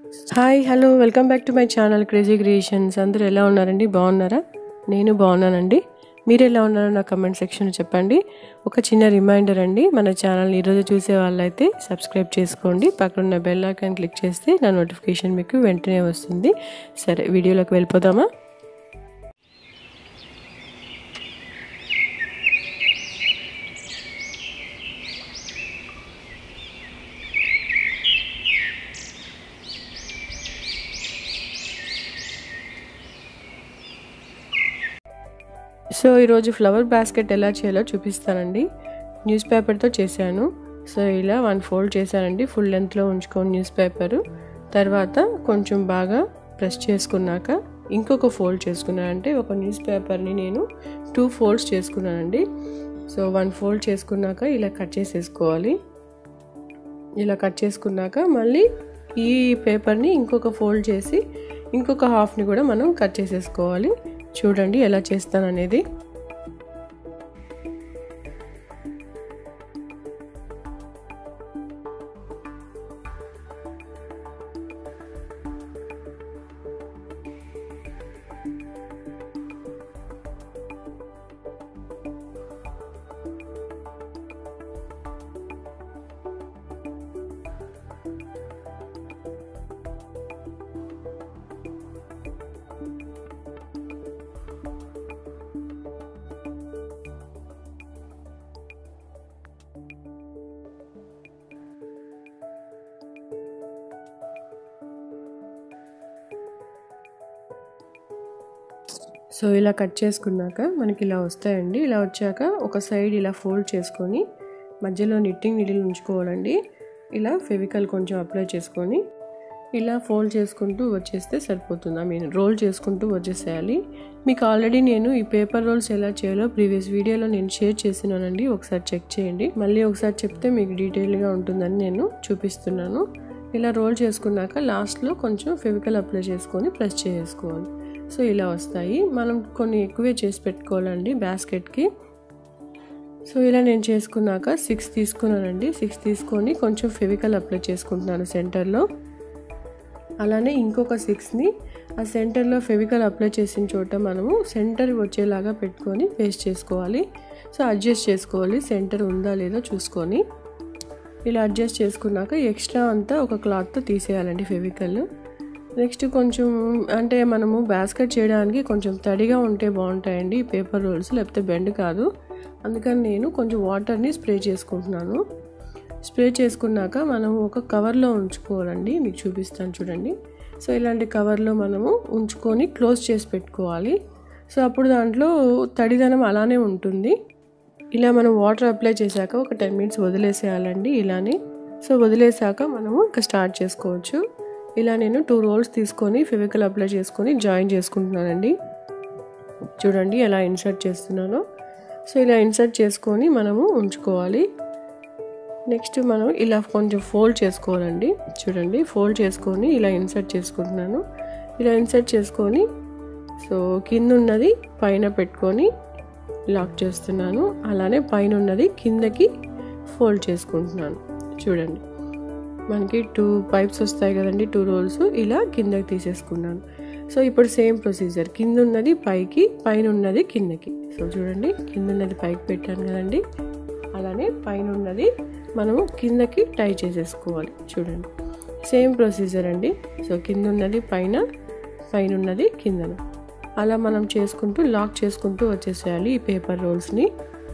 hi hello welcome back to my channel crazy creations అందరూ ఎలా ఉన్నారండి బాగున్నారా నేను బాగున్నానండి మీరు ఎలా ఉన్నారో నా కమెంట్ సెక్షన్లో చెప్పండి ఒక చిన్న రిమైండర్ అండి మన ఛానల్ ఈరోజు చూసే వాళ్ళైతే సబ్స్క్రైబ్ చేసుకోండి పక్కన బెల్ ఐకాన్ క్లిక్ చేస్తే నా నోటిఫికేషన్ మీకు వెంటనే వస్తుంది సరే వీడియోలోకి వెళ్ళిపోదామా సో ఈరోజు ఫ్లవర్ బాస్కెట్ ఎలా చేయాలో చూపిస్తానండి న్యూస్ పేపర్తో చేశాను సో ఇలా వన్ ఫోల్డ్ చేశానండి ఫుల్ లెంత్లో ఉంచుకొని న్యూస్ పేపరు తర్వాత కొంచెం బాగా ప్రెస్ చేసుకున్నాక ఇంకొక ఫోల్డ్ చేసుకున్నానంటే ఒక న్యూస్ పేపర్ని నేను టూ ఫోల్డ్స్ చేసుకున్నానండి సో వన్ ఫోల్డ్ చేసుకున్నాక ఇలా కట్ చేసేసుకోవాలి ఇలా కట్ చేసుకున్నాక మళ్ళీ ఈ పేపర్ని ఇంకొక ఫోల్డ్ చేసి ఇంకొక హాఫ్ని కూడా మనం కట్ చేసేసుకోవాలి చూడండి ఎలా చేస్తాననేది సో ఇలా కట్ చేసుకున్నాక మనకి ఇలా వస్తాయండి ఇలా వచ్చాక ఒక సైడ్ ఇలా ఫోల్డ్ చేసుకొని మధ్యలో నిట్టింగ్ నీడిల్ ఉంచుకోవాలండి ఇలా ఫెవికల్ కొంచెం అప్లై చేసుకొని ఇలా ఫోల్డ్ చేసుకుంటూ వచ్చేస్తే సరిపోతుంది ఐ మీన్ రోల్ చేసుకుంటూ వచ్చేసేయాలి మీకు ఆల్రెడీ నేను ఈ పేపర్ రోల్స్ ఎలా చేయాలో ప్రీవియస్ వీడియోలో నేను షేర్ చేసినానండి ఒకసారి చెక్ చేయండి మళ్ళీ ఒకసారి చెప్తే మీకు డీటెయిల్గా ఉంటుందని నేను చూపిస్తున్నాను ఇలా రోల్ చేసుకున్నాక లాస్ట్లో కొంచెం ఫెవికల్ అప్లై చేసుకొని ప్రెస్ చేసుకోవాలి సో ఇలా వస్తాయి మనం కొన్ని ఎక్కువే చేసి పెట్టుకోవాలండి బాస్కెట్కి సో ఇలా నేను చేసుకున్నాక సిక్స్ తీసుకున్నానండి సిక్స్ తీసుకొని కొంచెం ఫెవికల్ అప్లై చేసుకుంటున్నాను సెంటర్లో అలానే ఇంకొక సిక్స్ని ఆ సెంటర్లో ఫెవికల్ అప్లై చేసిన చోట మనము సెంటర్ వచ్చేలాగా పెట్టుకొని పేస్ట్ చేసుకోవాలి సో అడ్జస్ట్ చేసుకోవాలి సెంటర్ ఉందా లేదా చూసుకొని ఇలా అడ్జస్ట్ చేసుకున్నాక ఎక్స్ట్రా అంతా ఒక క్లాత్తో తీసేయాలండి ఫెవికల్ నెక్స్ట్ కొంచెం అంటే మనము బాస్కెట్ చేయడానికి కొంచెం తడిగా ఉంటే బాగుంటాయండి ఈ పేపర్ రోల్స్ లేకపోతే బెండ్ కాదు అందుకని నేను కొంచెం వాటర్ని స్ప్రే చేసుకుంటున్నాను స్ప్రే చేసుకున్నాక మనము ఒక కవర్లో ఉంచుకోవాలండి మీకు చూపిస్తాను చూడండి సో ఇలాంటి కవర్లో మనము ఉంచుకొని క్లోజ్ చేసి పెట్టుకోవాలి సో అప్పుడు దాంట్లో తడిదనం అలానే ఉంటుంది ఇలా మనం వాటర్ అప్లై చేశాక ఒక టెన్ మినిట్స్ వదిలేసేయాలండి ఇలానే సో వదిలేసాక మనము ఇంకా స్టార్ట్ చేసుకోవచ్చు ఇలా నేను టూ రోల్స్ తీసుకొని ఫెవికల్ అప్లై చేసుకొని జాయిన్ చేసుకుంటున్నానండి చూడండి ఎలా ఇన్సర్ట్ చేస్తున్నానో సో ఇలా ఇన్సర్ట్ చేసుకొని మనము ఉంచుకోవాలి నెక్స్ట్ మనం ఇలా కొంచెం ఫోల్డ్ చేసుకోవాలండి చూడండి ఫోల్డ్ చేసుకొని ఇలా ఇన్సర్ట్ చేసుకుంటున్నాను ఇలా ఇన్సర్ట్ చేసుకొని సో కింద ఉన్నది పైన పెట్టుకొని లాక్ చేస్తున్నాను అలానే పైన ఉన్నది కిందకి ఫోల్డ్ చేసుకుంటున్నాను చూడండి మనకి టూ పైప్స్ వస్తాయి కదండి టూ రోల్స్ ఇలా కిందకి తీసేసుకున్నాను సో ఇప్పుడు సేమ్ ప్రొసీజర్ కింద ఉన్నది పైకి పైన ఉన్నది కిందకి సో చూడండి కింద ఉన్నది పైకి పెట్టాను కదండి అలానే పైన ఉన్నది మనము కిందకి టై చేసేసుకోవాలి చూడండి సేమ్ ప్రొసీజర్ అండి సో కింద ఉన్నది పైన పైన ఉన్నది కిందన అలా మనం చేసుకుంటూ లాక్ చేసుకుంటూ వచ్చేసేయాలి ఈ పేపర్ రోల్స్ని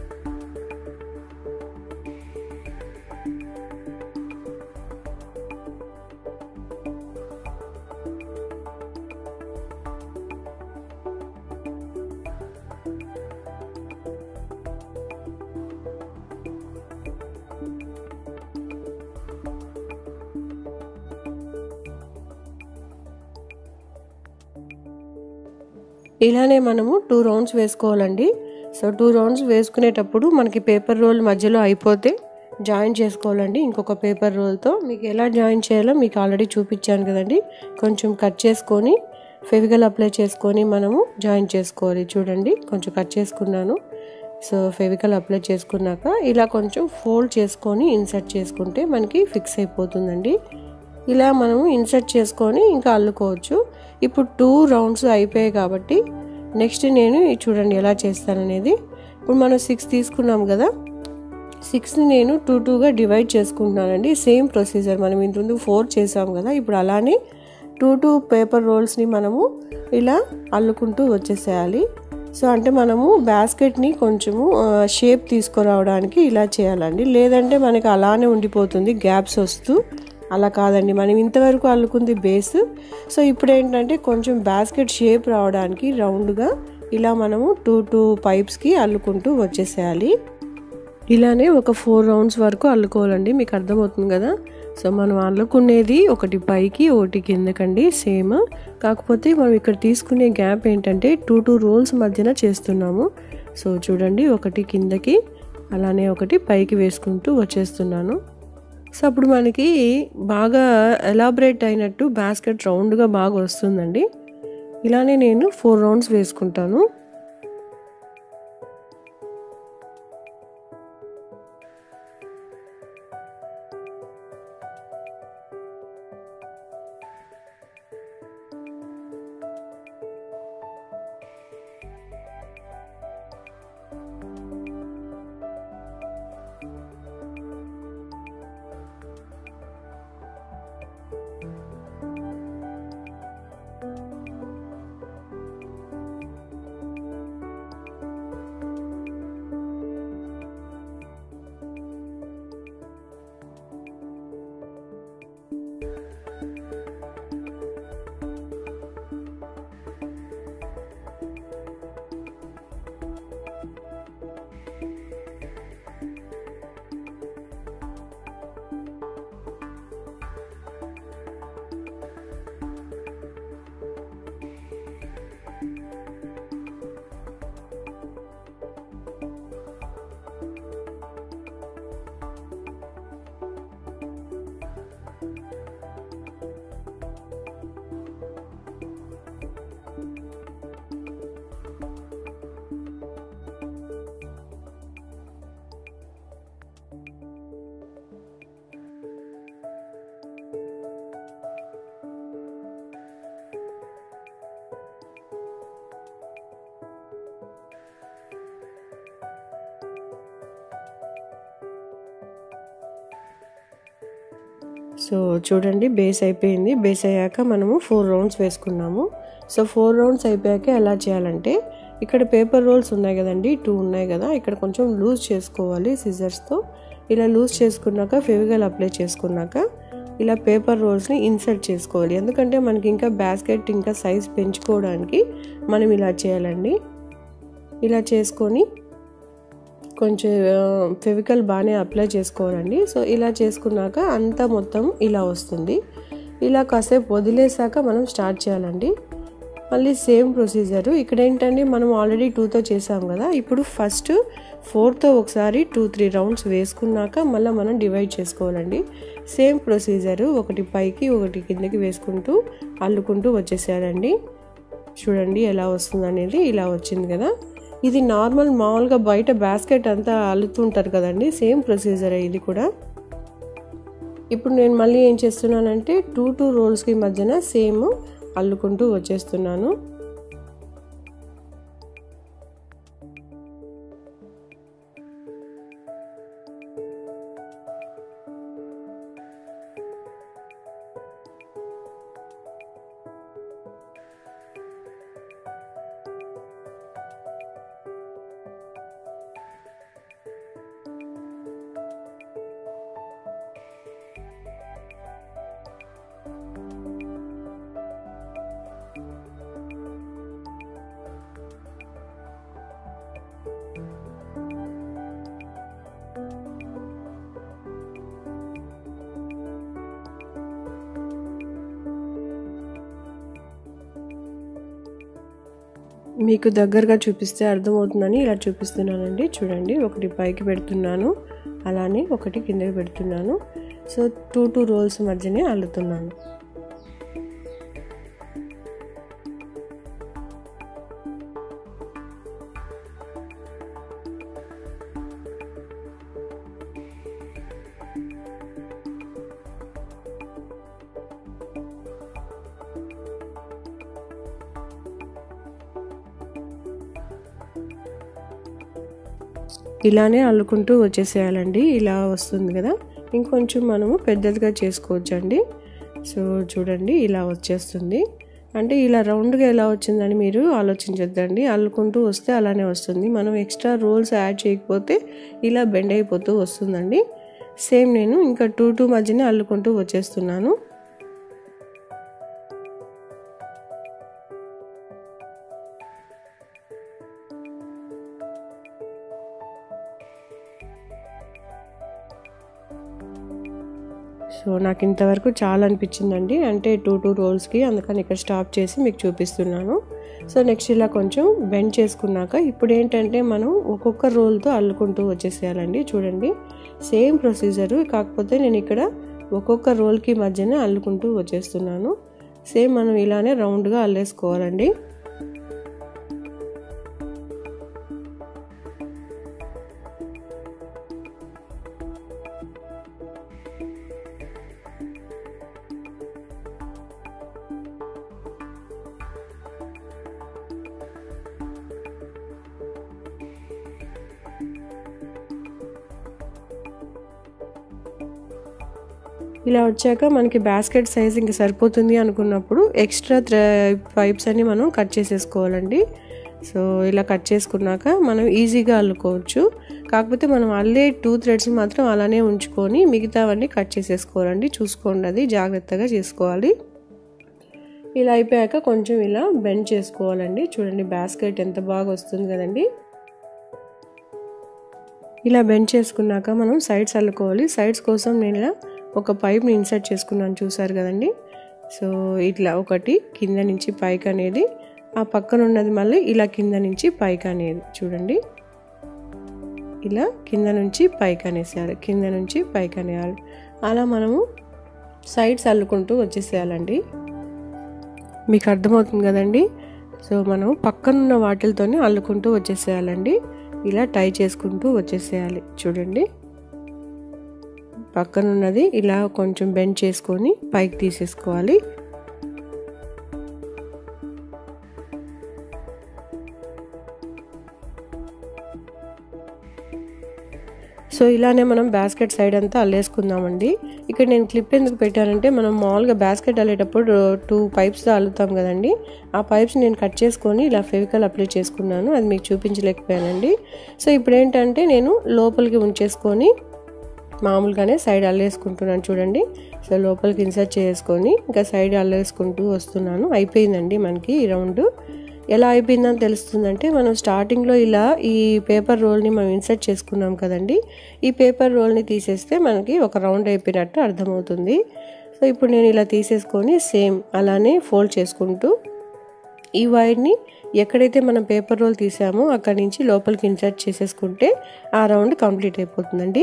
ఇలానే మనము టూ రౌండ్స్ వేసుకోవాలండి సో టూ రౌండ్స్ వేసుకునేటప్పుడు మనకి పేపర్ రోల్ మధ్యలో అయిపోతే జాయిన్ చేసుకోవాలండి ఇంకొక పేపర్ రోల్తో మీకు ఎలా జాయిన్ చేయాలో మీకు ఆల్రెడీ చూపించాను కదండి కొంచెం కట్ చేసుకొని ఫెవికల్ అప్లై చేసుకొని మనము జాయిన్ చేసుకోవాలి చూడండి కొంచెం కట్ చేసుకున్నాను సో ఫెవికల్ అప్లై చేసుకున్నాక ఇలా కొంచెం ఫోల్డ్ చేసుకొని ఇన్సర్ట్ చేసుకుంటే మనకి ఫిక్స్ అయిపోతుందండి ఇలా మనము ఇన్సర్ట్ చేసుకొని ఇంకా అల్లుకోవచ్చు ఇప్పుడు టూ రౌండ్స్ అయిపోయాయి కాబట్టి నెక్స్ట్ నేను చూడండి ఎలా చేస్తాననేది ఇప్పుడు మనం సిక్స్ తీసుకున్నాం కదా సిక్స్ని నేను టూ టూగా డివైడ్ చేసుకుంటున్నానండి సేమ్ ప్రొసీజర్ మనం ఇంతకుముందు ఫోర్ చేసాం కదా ఇప్పుడు అలానే టూ టూ పేపర్ రోల్స్ని మనము ఇలా అల్లుకుంటూ వచ్చేసేయాలి సో అంటే మనము బాస్కెట్ని కొంచెము షేప్ తీసుకురావడానికి ఇలా చేయాలండి లేదంటే మనకి అలానే ఉండిపోతుంది గ్యాప్స్ వస్తూ అలా కాదండి మనం ఇంతవరకు అల్లుకుంది బేస్ సో ఇప్పుడు ఏంటంటే కొంచెం బాస్కెట్ షేప్ రావడానికి రౌండ్గా ఇలా మనము టూ టూ పైప్స్కి అల్లుకుంటూ వచ్చేసేయాలి ఇలానే ఒక ఫోర్ రౌండ్స్ వరకు అల్లుకోవాలండి మీకు అర్థమవుతుంది కదా సో మనం అల్లుకునేది ఒకటి పైకి ఒకటి కిందకండి సేమ్ కాకపోతే మనం ఇక్కడ తీసుకునే గ్యాప్ ఏంటంటే టూ టూ రోల్స్ మధ్యన చేస్తున్నాము సో చూడండి ఒకటి కిందకి అలానే ఒకటి పైకి వేసుకుంటూ వచ్చేస్తున్నాను సో అప్పుడు మనకి బాగా ఎలాబరేట్ అయినట్టు బాస్కెట్ రౌండ్గా బాగా వస్తుందండి ఇలానే నేను ఫోర్ రౌండ్స్ వేసుకుంటాను సో చూడండి బేస్ అయిపోయింది బేస్ అయ్యాక మనము ఫోర్ రౌండ్స్ వేసుకున్నాము సో ఫోర్ రౌండ్స్ అయిపోయాక ఎలా చేయాలంటే ఇక్కడ పేపర్ రోల్స్ ఉన్నాయి కదండి టూ ఉన్నాయి కదా ఇక్కడ కొంచెం లూజ్ చేసుకోవాలి సిజర్స్తో ఇలా లూజ్ చేసుకున్నాక ఫెవిగల్ అప్లై చేసుకున్నాక ఇలా పేపర్ రోల్స్ని ఇన్సర్ట్ చేసుకోవాలి ఎందుకంటే మనకి ఇంకా బాస్కెట్ ఇంకా సైజ్ పెంచుకోవడానికి మనం ఇలా చేయాలండి ఇలా చేసుకొని కొంచెం ఫెవికల్ బాగానే అప్లై చేసుకోవాలండి సో ఇలా చేసుకున్నాక అంతా మొత్తం ఇలా వస్తుంది ఇలా కాసేపు వదిలేసాక మనం స్టార్ట్ చేయాలండి మళ్ళీ సేమ్ ప్రొసీజరు ఇక్కడ ఏంటంటే మనం ఆల్రెడీ టూతో చేసాం కదా ఇప్పుడు ఫస్ట్ ఫోర్తో ఒకసారి టూ త్రీ రౌండ్స్ వేసుకున్నాక మళ్ళీ మనం డివైడ్ చేసుకోవాలండి సేమ్ ప్రొసీజరు ఒకటి పైకి ఒకటి కిందకి వేసుకుంటూ అల్లుకుంటూ వచ్చేసేయాలండి చూడండి ఎలా వస్తుంది అనేది ఇలా వచ్చింది కదా ఇది నార్మల్ మామూలుగా బయట బాస్కెట్ అంతా అల్లుతుంటారు కదండి సేమ్ ప్రొసీజర్ ఇది కూడా ఇప్పుడు నేను మళ్ళీ ఏం చేస్తున్నానంటే టూ టూ రోల్స్కి మధ్యన సేమ్ అల్లుకుంటూ వచ్చేస్తున్నాను మీకు దగ్గరగా చూపిస్తే అర్థమవుతుందని ఇలా చూపిస్తున్నానండి చూడండి ఒకటి పైకి పెడుతున్నాను అలానే ఒకటి కిందకి పెడుతున్నాను సో టూ టూ రోల్స్ మధ్యనే అల్లుతున్నాను ఇలానే అల్లుకుంటూ వచ్చేసేయాలండి ఇలా వస్తుంది కదా ఇంకొంచెం మనము పెద్దదిగా చేసుకోవచ్చండి సో చూడండి ఇలా వచ్చేస్తుంది అంటే ఇలా రౌండ్గా ఎలా వచ్చిందని మీరు ఆలోచించొద్దండి అల్లుకుంటూ వస్తే అలానే వస్తుంది మనం ఎక్స్ట్రా రోల్స్ యాడ్ చేయకపోతే ఇలా బెండ్ అయిపోతూ వస్తుందండి సేమ్ నేను ఇంకా టూ టూ మధ్యనే అల్లుకుంటూ వచ్చేస్తున్నాను సో నాకు ఇంతవరకు చాలా అనిపించిందండి అంటే టూ టూ రోల్స్కి అందుకని ఇక్కడ స్టాప్ చేసి మీకు చూపిస్తున్నాను సో నెక్స్ట్ ఇలా కొంచెం బెండ్ చేసుకున్నాక ఇప్పుడు ఏంటంటే మనం ఒక్కొక్క రోల్తో అల్లుకుంటూ వచ్చేసేయాలండి చూడండి సేమ్ ప్రొసీజరు కాకపోతే నేను ఇక్కడ ఒక్కొక్క రోల్కి మధ్యన అల్లుకుంటూ వచ్చేస్తున్నాను సేమ్ మనం ఇలానే రౌండ్గా అల్లేసుకోవాలండి ఇలా వచ్చాక మనకి బాస్కెట్ సైజ్ ఇంక సరిపోతుంది అనుకున్నప్పుడు ఎక్స్ట్రా పైప్స్ అన్ని మనం కట్ చేసేసుకోవాలండి సో ఇలా కట్ చేసుకున్నాక మనం ఈజీగా అల్లుకోవచ్చు కాకపోతే మనం అల్లే టూ థ్రెడ్స్ మాత్రం అలానే ఉంచుకొని మిగతావన్నీ కట్ చేసేసుకోవాలండి చూసుకోండి అది జాగ్రత్తగా చేసుకోవాలి ఇలా అయిపోయాక కొంచెం ఇలా బెండ్ చేసుకోవాలండి చూడండి బాస్కెట్ ఎంత బాగా వస్తుంది కదండి ఇలా బెండ్ చేసుకున్నాక మనం సైడ్స్ అల్లుకోవాలి సైడ్స్ కోసం నేను ఇలా ఒక పైప్ని ఇన్సర్ట్ చేసుకున్నాను చూసారు కదండి సో ఇట్లా ఒకటి కింద నుంచి పైకి అనేది ఆ పక్కన ఉన్నది మళ్ళీ ఇలా కింద నుంచి పైకి అనేది చూడండి ఇలా కింద నుంచి పైకి అనేసేయాలి కింద నుంచి పైకి అనేయాలి అలా మనము సైడ్స్ అల్లుకుంటూ వచ్చేసేయాలండి మీకు అర్థమవుతుంది కదండి సో మనం పక్కనున్న వాటిలతోనే అల్లుకుంటూ వచ్చేసేయాలండి ఇలా టై చేసుకుంటూ వచ్చేసేయాలి చూడండి పక్కనున్నది ఇలా కొంచెం బెండ్ చేసుకొని పైకి తీసేసుకోవాలి సో ఇలానే మనం బాస్కెట్ సైడ్ అంతా అల్లేసుకుందామండి ఇక్కడ నేను క్లిప్ ఎందుకు పెట్టానంటే మనం మామూలుగా బాస్కెట్ అల్లేటప్పుడు టూ పైప్స్తో అల్లుతాం కదండి ఆ పైప్స్ నేను కట్ చేసుకొని ఇలా ఫెవికల్ అప్లై చేసుకున్నాను అది మీకు చూపించలేకపోయానండి సో ఇప్పుడు ఏంటంటే నేను లోపలికి ఉంచేసుకొని మామూలుగానే సైడ్ అల్లేసుకుంటున్నాను చూడండి సో లోపలికి ఇన్సర్ట్ చేసుకొని ఇంకా సైడ్ అల్లేసుకుంటూ వస్తున్నాను అయిపోయిందండి మనకి ఈ రౌండ్ ఎలా అయిపోయిందని తెలుస్తుందంటే మనం స్టార్టింగ్లో ఇలా ఈ పేపర్ రోల్ని మనం ఇన్సర్ట్ చేసుకున్నాం కదండి ఈ పేపర్ రోల్ని తీసేస్తే మనకి ఒక రౌండ్ అయిపోయినట్టు అర్థమవుతుంది సో ఇప్పుడు నేను ఇలా తీసేసుకొని సేమ్ అలానే ఫోల్డ్ చేసుకుంటూ ఈ వైర్ని ఎక్కడైతే మనం పేపర్ రోల్ తీసామో అక్కడి నుంచి లోపలికి ఇన్సర్ట్ చేసేసుకుంటే ఆ రౌండ్ కంప్లీట్ అయిపోతుందండి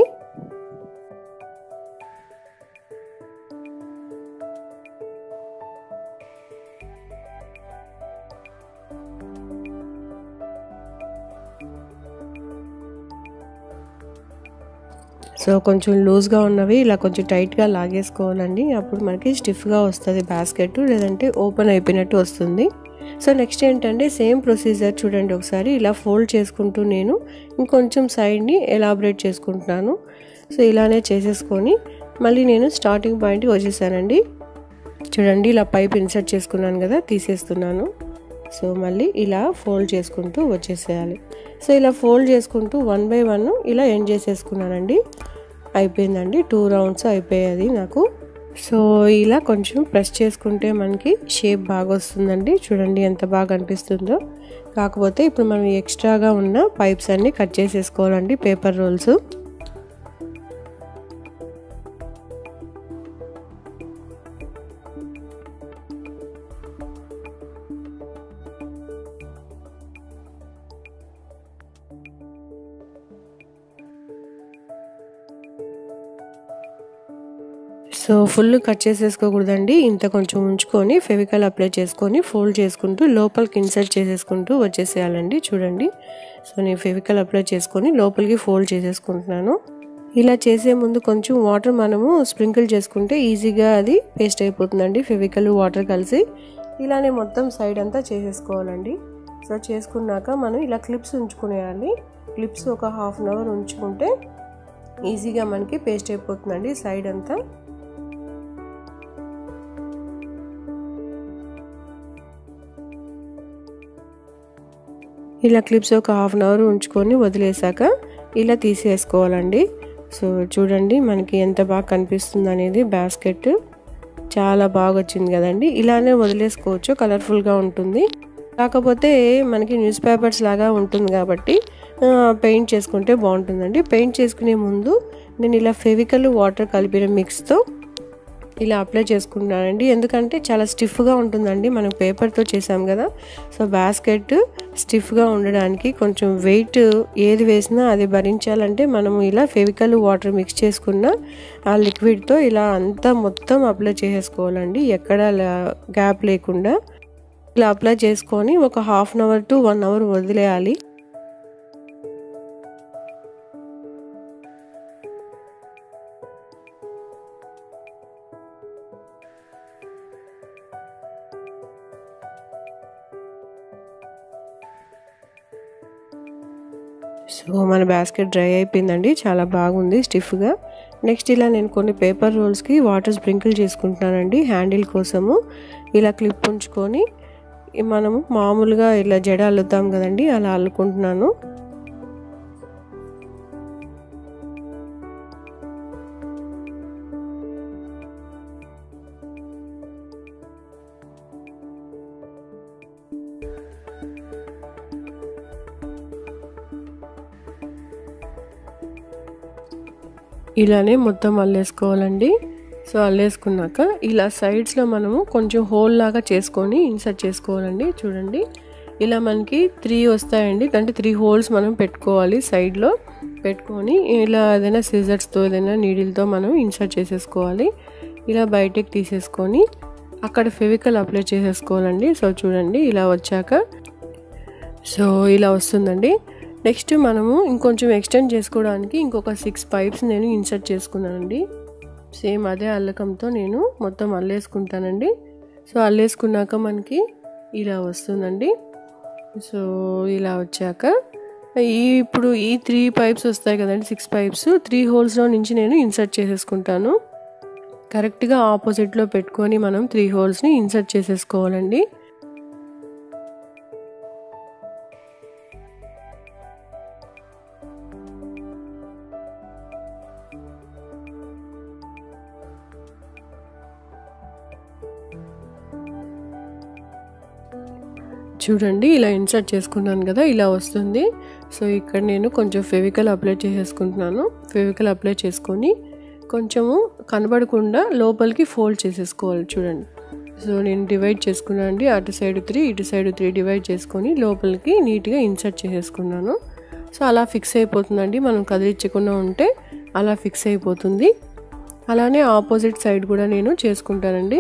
సో కొంచెం లూజ్గా ఉన్నవి ఇలా కొంచెం టైట్గా లాగేసుకోవాలండి అప్పుడు మనకి స్టిఫ్గా వస్తుంది బాస్కెట్ లేదంటే ఓపెన్ అయిపోయినట్టు వస్తుంది సో నెక్స్ట్ ఏంటంటే సేమ్ ప్రొసీజర్ చూడండి ఒకసారి ఇలా ఫోల్డ్ చేసుకుంటూ నేను ఇంకొంచెం సైడ్ని ఎలాబరేట్ చేసుకుంటున్నాను సో ఇలానే చేసేసుకొని మళ్ళీ నేను స్టార్టింగ్ పాయింట్కి వచ్చేసానండి చూడండి ఇలా పైప్ ఇన్సర్ట్ చేసుకున్నాను కదా తీసేస్తున్నాను సో మళ్ళీ ఇలా ఫోల్డ్ చేసుకుంటూ వచ్చేసేయాలి సో ఇలా ఫోల్డ్ చేసుకుంటూ వన్ బై వన్ ఇలా ఎండ్ చేసేసుకున్నానండి అయిపోయిందండి టూ రౌండ్స్ అయిపోయేది నాకు సో ఇలా కొంచెం ప్రెస్ చేసుకుంటే మనకి షేప్ బాగా వస్తుందండి చూడండి ఎంత బాగా అనిపిస్తుందో కాకపోతే ఇప్పుడు మనం ఎక్స్ట్రాగా ఉన్న పైప్స్ అన్నీ కట్ చేసేసుకోవాలండి paper rolls so full cut చేసేసుకోకూడదండి ఇంత కొంచెం ఉంచుకొని ఫెవికల్ అప్లై చేసుకొని ఫోల్డ్ చేసుకుంటూ లోపలికి ఇన్సర్ట్ చేసేసుకుంటూ వచ్చేసేయాలండి చూడండి సో నేను ఫెవికల్ అప్లై చేసుకొని లోపలికి ఫోల్డ్ చేసేసుకుంటున్నాను ఇలా చేసే ముందు కొంచెం వాటర్ మనము స్ప్రింకిల్ చేసుకుంటే ఈజీగా అది పేస్ట్ అయిపోతుందండి ఫెవికల్ వాటర్ కలిసి ఇలానే మొత్తం సైడ్ అంతా చేసేసుకోవాలండి సో చేసుకున్నాక మనం ఇలా క్లిప్స్ ఉంచుకునేయాలి క్లిప్స్ ఒక హాఫ్ అన్ అవర్ ఉంచుకుంటే ఈజీగా మనకి పేస్ట్ అయిపోతుందండి సైడ్ అంతా ఇలా క్లిప్స్ ఒక హాఫ్ అన్ అవర్ ఉంచుకొని వదిలేసాక ఇలా తీసేసుకోవాలండి సో చూడండి మనకి ఎంత బాగా కనిపిస్తుంది అనేది బాస్కెట్ చాలా బాగా వచ్చింది కదండి ఇలానే వదిలేసుకోవచ్చు కలర్ఫుల్గా ఉంటుంది కాకపోతే మనకి న్యూస్ పేపర్స్ లాగా ఉంటుంది కాబట్టి పెయింట్ చేసుకుంటే బాగుంటుందండి పెయింట్ చేసుకునే ముందు నేను ఇలా ఫెవికల్ వాటర్ కలిపిన మిక్స్తో ఇలా అప్లై చేసుకుంటున్నానండి ఎందుకంటే చాలా స్టిఫ్గా ఉంటుందండి మనం పేపర్తో చేసాం కదా సో బాస్కెట్ స్టిఫ్గా ఉండడానికి కొంచెం వెయిట్ ఏది వేసినా అది భరించాలంటే మనము ఇలా ఫెవికల్ వాటర్ మిక్స్ చేసుకున్న ఆ లిక్విడ్తో ఇలా అంతా మొత్తం అప్లై చేసేసుకోవాలండి ఎక్కడ గ్యాప్ లేకుండా ఇలా అప్లై చేసుకొని ఒక half an hour to one hour వదిలేయాలి సో మన బాస్కెట్ డ్రై అయిపోయిందండి చాలా బాగుంది స్టిఫ్గా నెక్స్ట్ ఇలా నేను కొన్ని పేపర్ రోల్స్కి వాటర్ స్ప్రింకిల్ చేసుకుంటున్నానండి హ్యాండిల్ కోసము ఇలా క్లిప్ ఉంచుకొని మనము మామూలుగా ఇలా జడ అల్లుతాం కదండి అలా అల్లుకుంటున్నాను ఇలానే మొత్తం అల్లేసుకోవాలండి సో అల్లేసుకున్నాక ఇలా సైడ్స్లో మనము కొంచెం హోల్ లాగా చేసుకొని ఇన్సర్ట్ చేసుకోవాలండి చూడండి ఇలా మనకి త్రీ వస్తాయండి అంటే త్రీ హోల్స్ మనం పెట్టుకోవాలి సైడ్లో పెట్టుకొని ఇలా ఏదైనా సిజర్స్తో ఏదైనా నీడిల్తో మనం ఇన్సర్ట్ చేసేసుకోవాలి ఇలా బయటకు తీసేసుకొని అక్కడ ఫెవికల్ అప్లై చేసేసుకోవాలండి సో చూడండి ఇలా వచ్చాక సో ఇలా వస్తుందండి నెక్స్ట్ మనము ఇంకొంచెం ఎక్స్టెండ్ చేసుకోవడానికి ఇంకొక సిక్స్ పైప్స్ నేను ఇన్సర్ట్ చేసుకున్నానండి సేమ్ అదే అల్లకంతో నేను మొత్తం అల్లేసుకుంటానండి సో అల్లేసుకున్నాక మనకి ఇలా వస్తుందండి సో ఇలా వచ్చాక ఈ ఇప్పుడు ఈ త్రీ పైప్స్ వస్తాయి కదండి సిక్స్ పైప్స్ త్రీ హోల్స్లో నుంచి నేను ఇన్సర్ట్ చేసేసుకుంటాను కరెక్ట్గా ఆపోజిట్లో పెట్టుకొని మనం త్రీ హోల్స్ని ఇన్సర్ట్ చేసేసుకోవాలండి చూడండి ఇలా ఇన్సర్ట్ చేసుకున్నాను కదా ఇలా వస్తుంది సో ఇక్కడ నేను కొంచెం ఫెవికల్ అప్లై చేసేసుకుంటున్నాను ఫెవికల్ అప్లై చేసుకొని కొంచెము కనబడకుండా లోపలికి ఫోల్డ్ చేసేసుకోవాలి చూడండి సో నేను డివైడ్ చేసుకున్నాను అండి అటు సైడ్ త్రీ ఇటు సైడ్ త్రీ డివైడ్ చేసుకొని లోపలికి నీట్గా ఇన్సర్ట్ చేసేసుకున్నాను సో అలా ఫిక్స్ అయిపోతుందండి మనం కదిలించకుండా ఉంటే అలా ఫిక్స్ అయిపోతుంది అలానే ఆపోజిట్ సైడ్ కూడా నేను చేసుకుంటానండి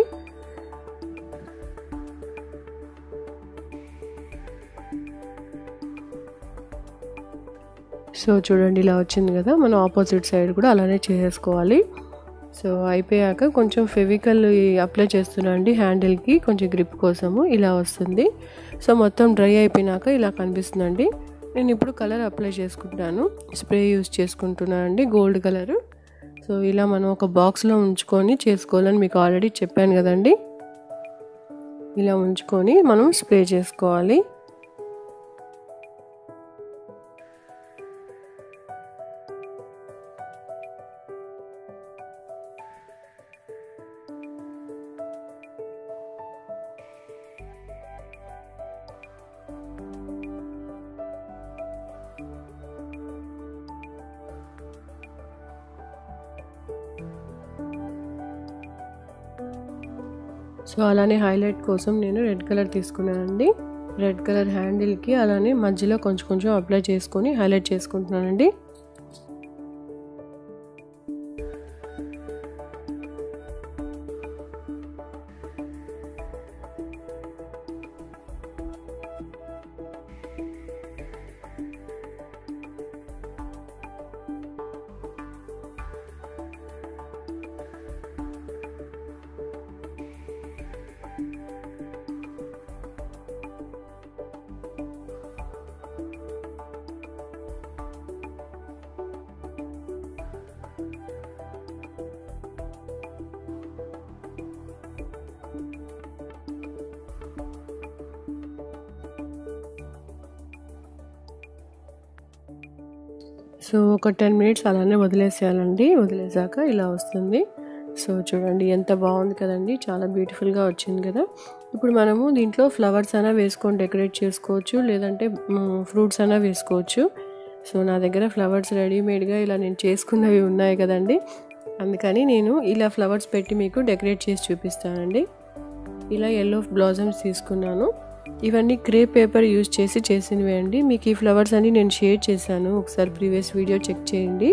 సో చూడండి ఇలా వచ్చింది కదా మనం ఆపోజిట్ సైడ్ కూడా అలానే చేసేసుకోవాలి సో అయిపోయాక కొంచెం ఫెవికల్ అప్లై చేస్తున్నా అండి హ్యాండిల్కి కొంచెం గ్రిప్ కోసము ఇలా వస్తుంది సో మొత్తం డ్రై అయిపోయినాక ఇలా కనిపిస్తుందండి నేను ఇప్పుడు కలర్ అప్లై చేసుకుంటాను స్ప్రే యూస్ చేసుకుంటున్నాను అండి గోల్డ్ కలర్ సో ఇలా మనం ఒక బాక్స్లో ఉంచుకొని చేసుకోవాలని మీకు ఆల్రెడీ చెప్పాను కదండి ఇలా ఉంచుకొని మనం స్ప్రే చేసుకోవాలి సో అలానే హైలైట్ కోసం నేను రెడ్ కలర్ తీసుకున్నానండి రెడ్ కలర్ హ్యాండిల్కి అలానే మధ్యలో కొంచెం కొంచెం అప్లై చేసుకొని హైలైట్ చేసుకుంటున్నానండి సో ఒక టెన్ మినిట్స్ అలానే వదిలేసేయాలండి వదిలేసాక ఇలా వస్తుంది సో చూడండి ఎంత బాగుంది కదండి చాలా బ్యూటిఫుల్గా వచ్చింది కదా ఇప్పుడు మనము దీంట్లో ఫ్లవర్స్ అయినా వేసుకొని డెకరేట్ చేసుకోవచ్చు లేదంటే ఫ్రూట్స్ అయినా వేసుకోవచ్చు సో నా దగ్గర ఫ్లవర్స్ రెడీమేడ్గా ఇలా నేను చేసుకున్నవి ఉన్నాయి కదండి అందుకని నేను ఇలా ఫ్లవర్స్ పెట్టి మీకు డెకరేట్ చేసి చూపిస్తానండి ఇలా ఎల్లో బ్లాజమ్స్ తీసుకున్నాను ఇవన్నీ క్రే పేపర్ యూజ్ చేసి చేసినవి అండి మీకు ఈ ఫ్లవర్స్ అన్ని నేను షేర్ చేశాను ఒకసారి ప్రీవియస్ వీడియో చెక్ చేయండి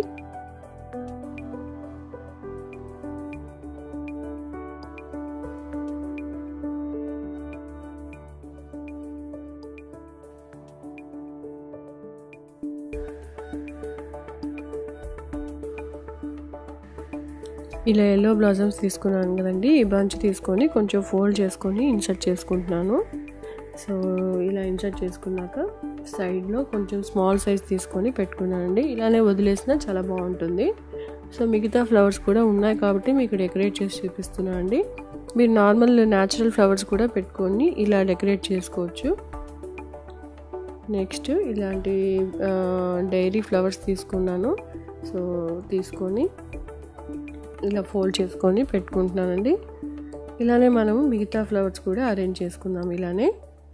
ఇలా ఎల్లో బ్లౌజమ్స్ తీసుకున్నాను కదండి ఈ బంచ్ తీసుకొని కొంచెం ఫోల్డ్ చేసుకొని ఇన్సర్ట్ చేసుకుంటున్నాను సో ఇలా ఇన్సర్ట్ చేసుకున్నాక సైడ్లో కొంచెం స్మాల్ సైజ్ తీసుకొని పెట్టుకున్నానండి ఇలానే వదిలేసినా చాలా బాగుంటుంది సో మిగతా ఫ్లవర్స్ కూడా ఉన్నాయి కాబట్టి మీకు డెకరేట్ చేసి చూపిస్తున్నాను అండి మీరు నార్మల్ న్యాచురల్ ఫ్లవర్స్ కూడా పెట్టుకొని ఇలా డెకరేట్ చేసుకోవచ్చు నెక్స్ట్ ఇలాంటి డైరీ ఫ్లవర్స్ తీసుకున్నాను సో తీసుకొని ఇలా ఫోల్డ్ చేసుకొని పెట్టుకుంటున్నానండి ఇలానే మనం మిగతా ఫ్లవర్స్ కూడా అరేంజ్ చేసుకుందాం ఇలానే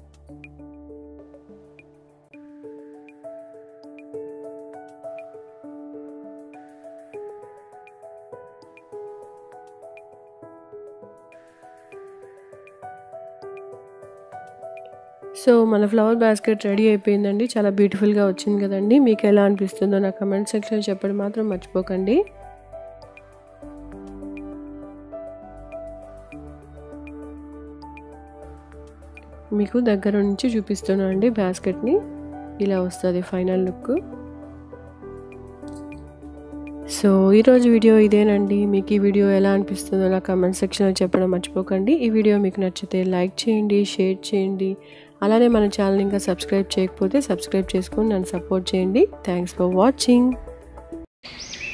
సో మన ఫ్లవర్ బాస్కెట్ రెడీ అయిపోయిందండి చాలా బ్యూటిఫుల్గా వచ్చింది కదండి మీకు ఎలా అనిపిస్తుందో నా కమెంట్ సెక్షన్లో చెప్పడం మాత్రం మర్చిపోకండి మీకు దగ్గర నుంచి చూపిస్తున్నాను అండి బాస్కెట్ని ఇలా వస్తుంది ఫైనల్ లుక్ సో ఈరోజు వీడియో ఇదేనండి మీకు ఈ వీడియో ఎలా అనిపిస్తుందో నా కమెంట్ సెక్షన్లో చెప్పడం మర్చిపోకండి ఈ వీడియో మీకు నచ్చితే లైక్ చేయండి షేర్ చేయండి అలానే మన ఛానల్ ఇంకా సబ్స్క్రైబ్ చేయకపోతే సబ్స్క్రైబ్ చేసుకొని నన్ను సపోర్ట్ చేయండి థ్యాంక్స్ ఫర్ వాచింగ్